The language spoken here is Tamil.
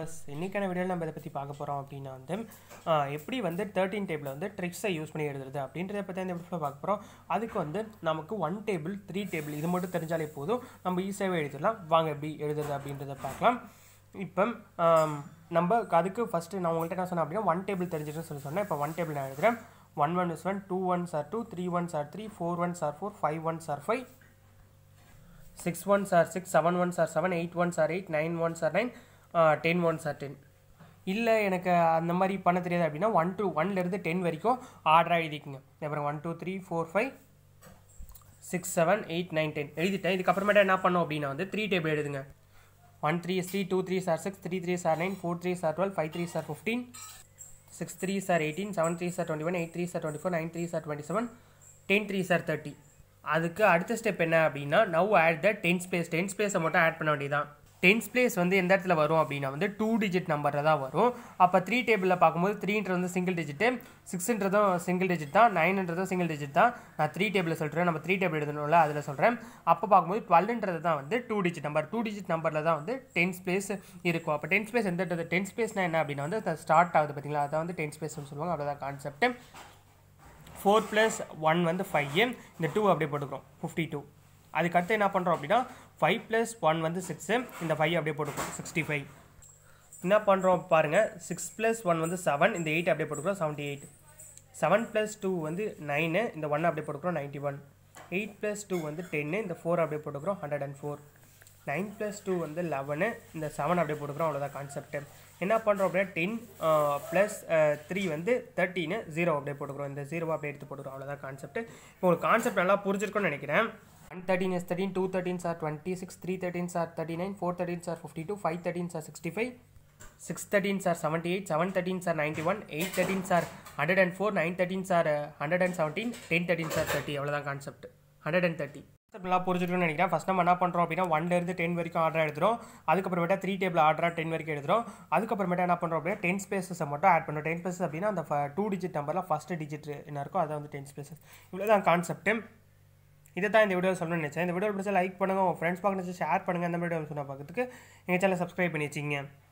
வியூவர்ஸ் இன்றைக்கான வீடியோவில் நம்ம இதை பற்றி பார்க்க போகிறோம் அப்படின்னா வந்து ஆஹ், எப்படி வந்து தேர்ட்டின் டேபிள் வந்து ட்ரிக்ஸை யூஸ் பண்ணி எழுதுறது அப்படின்றத பற்றி இந்த வீடியோவில் பார்க்க போகிறோம் அதுக்கு வந்து நமக்கு ஒன் டேபிள் த்ரீ டேபிள் இது மட்டும் தெரிஞ்சாலே போதும் நம்ம ஈஸியாகவே எழுதிடலாம் வாங்க எப்படி எழுதுறது அப்படின்றத பார்க்கலாம் இப்போ ஆம், நம்ம அதுக்கு ஃபஸ்ட்டு நான் உங்கள்கிட்ட என்ன சொன்னேன் அப்படின்னா ஒன் டேபிள் தெரிஞ்சிட்டுன்னு சொல்லி சொன்னேன் இப்போ ஒன் டேபிள் நான் எழுதுகிறேன் one one is one two ones R two three once R three four once R four five once or five six once R six seven once R seven eight once R eight nine once R nine ten once R ten இல்லை எனக்கு அந்த மாதிரி பண்ண தெரியாது அப்படின்னா ஒன் டூ ஒன்லேருந்து டென் வரைக்கும் ஆர்டராக எழுதிக்குங்க அப்புறம் one two three four five six seven eight nine ten எழுதிட்டேன் இதுக்கப்புறமேட்டா என்ன பண்ணோம் அப்படின்னா வந்து த்ரீ டேபிள் எழுதுங்க one three three two three sir six three three sir nine four three sir twelve five three sir fifteen six three sir eighteen seven three sir twenty one eight three sir twenty four nine three sir twenty seven ten three sir thirty அதுக்கு அடுத்த ஸ்டெப் என்ன அப்படின்னா நவ் ஆட் த டென்ஸ் பிளேஸ் டென்ஸ் பிளேஸை மட்டும் ஆட் பண்ண வேண்டியதான் டென்ஸ் பிளேஸ் வந்து எந்த இடத்துல வரும் அப்படின்னா வந்து டூ டிஜிட் நம்பரில் தான் வரும் அப்போ த்ரீ டேபிளில் பார்க்கும்போது த்ரீன்றது வந்து சிங்கிள் டிஜிட்டு சிக்ஸ்ன்றதும் சிங்கிள் டிஜிட் தான் நைன்ன்றதும் சிங்கிள் டிஜிட் தான் நான் த்ரீ டேபிளில் சொல்கிறேன் நம்ம த்ரீ டேபிள் எழுதணும்ல அதில் சொல்கிறேன் அப்போ பார்க்கும்போது டுவெல்ன்றது தான் வந்து two digit number two digit நம்பரில் தான் வந்து டென்ஸ் பிளேஸ் இருக்கும் அப்போ டென்ஸ் பிளேஸ் எந்த டென்ஸ் பிளேஸ்னா என்ன அப்படின்னா வந்து ஸ்டார்ட் ஆகுது பார்த்தீங்களா அதான் வந்து டென்ஸ் பிளேஸ்னு சொல்லுவாங்க அவ்வளோதான் கான்செப்ட் ஃபோர் ப்ளஸ் ஒன் வந்து ஃபைவ் இந்த டூ அப்படியே போட்டுக்கிறோம் ஃபிஃப்டி டூ அதுக்கடுத்து என்ன பண்ணுறோம் அப்படின்னா ஃபைவ் ப்ளஸ் ஒன் வந்து சிக்ஸு இந்த ஃபைவ் அப்படியே போட்டுக்கிறோம் சிக்ஸ்டி ஃபைவ் என்ன பண்ணுறோம் பாருங்கள் சிக்ஸ் ப்ளஸ் ஒன் வந்து செவன் இந்த எயிட் அப்படியே போட்டுக்கிறோம் seventy eight seven plus two வந்து நைனு இந்த ஒன் அப்படியே போட்டுக்கிறோம் ninety one eight plus two வந்து டென்னு இந்த ஃபோர் அப்படியே போட்டுக்கிறோம் hundred and four nine plus two வந்து லெவனு இந்த செவன் அப்படியே போட்டுக்கிறோம் அவ்வளோதான் கான்செப்ட் என்ன பண்ணுறோம் அப்படின்னா டென் ப்ளஸ் த்ரீ வந்து தேர்ட்டின்னு ஜீரோ அப்படியே போட்டுக்கிறோம் இந்த ஜீரோ அப்படியே எடுத்து போட்டுக்கிறோம் அவ்வளோதான் கான்செப்ட் இப்போ உங்களுக்கு கான்செப்ட் நல்லா புரிஞ்சிருக்கும்னு நினைக்கிறேன் one thirteen is thirteen two thirteen are twenty six three thirteen are thirty nine four thirteen are fifty two five thirteen are sixty five six thirteen are seventy eight seven thirteen are ninety one eight thirteen are hundred and four nine thirteen are hundred and seventeen ten thirteen are thirty அவ்வளோதான் கான்செப்ட் ஹண்ட்ரட் அண்ட் தேர்ட்டி நல்லா புரிஞ்சுக்கணும்னு நினைக்கிறேன் ஃபஸ்ட் நம்ம என்ன பண்ணுறோம் அப்படின்னா ஒன்லேருந்து டென் வரைக்கும் ஆர்டர் எடுத்துரும் அதுக்கப்புறமேட்டா த்ரீ டேபிள் ஆர்டராக டென் வரைக்கும் எடுத்துரும் அதுக்கப்புறமேட்டா என்ன பண்ணுறோம் அப்படின்னா டென் ஸ்பேசஸை மட்டும் ஆட் பண்ணுறோம் டென் ஸ்பேசஸ் அப்படின்னா அந்த டூ டிஜிட் நம்பரில் ஃபஸ்ட்டு டிஜிட் என்ன இருக்கோ அதை வந்து டென் ஸ்பேசஸ் இவ்வளோ தான் கான்செப்ட் இதை தான் இந்த வீடியோ சொல்லணும்னு நினச்சேன் இந்த வீடியோ பிடிச்சா லைக் பண்ணுங்கள் உங்கள் ஃப்ரெண்ட்ஸ் பார்க்க ஷேர் பண்ணுங்கள் அந்த வீடியோ சொன்ன பார்க்கறதுக்கு எங்கள் சேனல் சப்ஸ்கிரைப் பண்ணி வச்சிங்க